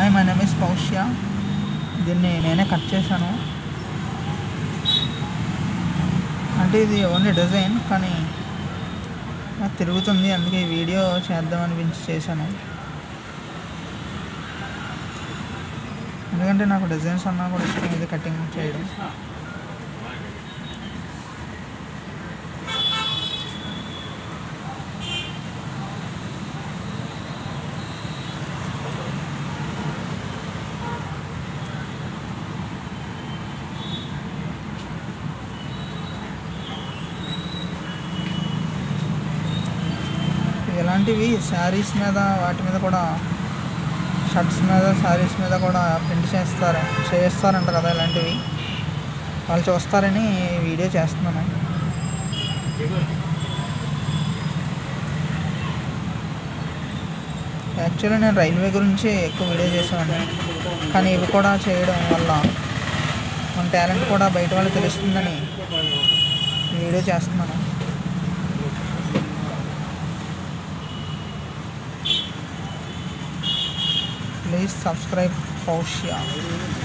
hi my name is Paushya దీన్ని నేనే cut చేశాను అంటే ఇది ఓన్లీ డిజైన్ కానీ నాకు తిరుగుతుంది అందుకే ఈ వీడియో చేద్దాం అనిపించి చేశాను ఎందుకంటే నాకు డిజైన్స్ అన్నా కూడా ఇష్టం ఇది కటింగ్ చేయడం ఇలాంటివి శారీస్ మీద వాటి మీద కూడా షర్ట్స్ మీద శారీస్ మీద కూడా ప్రింట్ చేస్తారు చేస్తారంట కదా ఇలాంటివి వాళ్ళు చూస్తారని ఈ వీడియో చేస్తున్నాను యాక్చువల్లీ నేను రైల్వే గురించి ఎక్కువ వీడియో చేశాను కానీ ఇవి కూడా చేయడం వల్ల మన టాలెంట్ కూడా బయట వాళ్ళకి తెలుస్తుందని ఈ వీడియో చేస్తున్నాను ప్లీజ్ సబ్స్క్రైబ్ పౌష్య